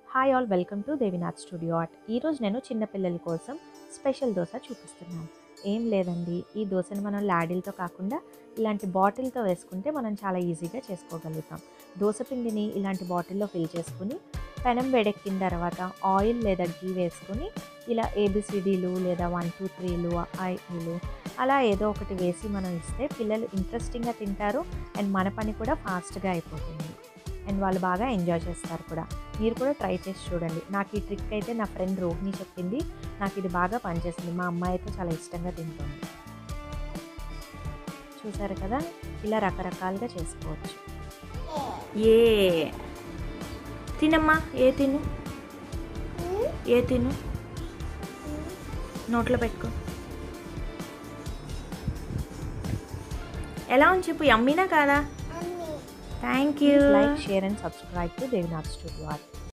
hi all welcome to Devinath studio art ఈరోజు నేను చిన్నపిల్లల కోసం స్పెషల్ దోశ చూపిస్తున్నాను ఏం లేదండి ఈ దోశను మనం లాడీలతో కాకుండా ఇలాంటి బాటిల్తో వేసుకుంటే మనం చాలా ఈజీగా చేసుకోగలుగుతాం దోశ పిండిని ఇలాంటి బాటిల్లో ఫిల్ చేసుకుని పెనం వేడెక్కిన తర్వాత ఆయిల్ లేదా గీ వేసుకుని ఇలా ఏబిసిడీలు లేదా వన్ టూ త్రీలు ఐలు అలా ఏదో ఒకటి వేసి మనం ఇస్తే పిల్లలు ఇంట్రెస్టింగ్గా తింటారు అండ్ మన పని కూడా ఫాస్ట్గా అయిపోతుంది అండ్ వాళ్ళు బాగా ఎంజాయ్ చేస్తారు కూడా మీరు కూడా ట్రై చేసి చూడండి నాకు ఈ ట్రిక్ అయితే నా ఫ్రెండ్ రోహిణి చెప్పింది నాకు ఇది బాగా పనిచేసింది మా అమ్మాయి అయితే చాలా ఇష్టంగా తింటుంది చూసారు కదా ఇలా రకరకాలుగా చేసుకోవచ్చు ఏ తినమ్మా ఏ తిను ఏ తిను నోట్లో పెట్టుకో ఎలా ఉంది చెప్పు అమ్మినా కాదా thank you like share and subscribe to Devinath studio art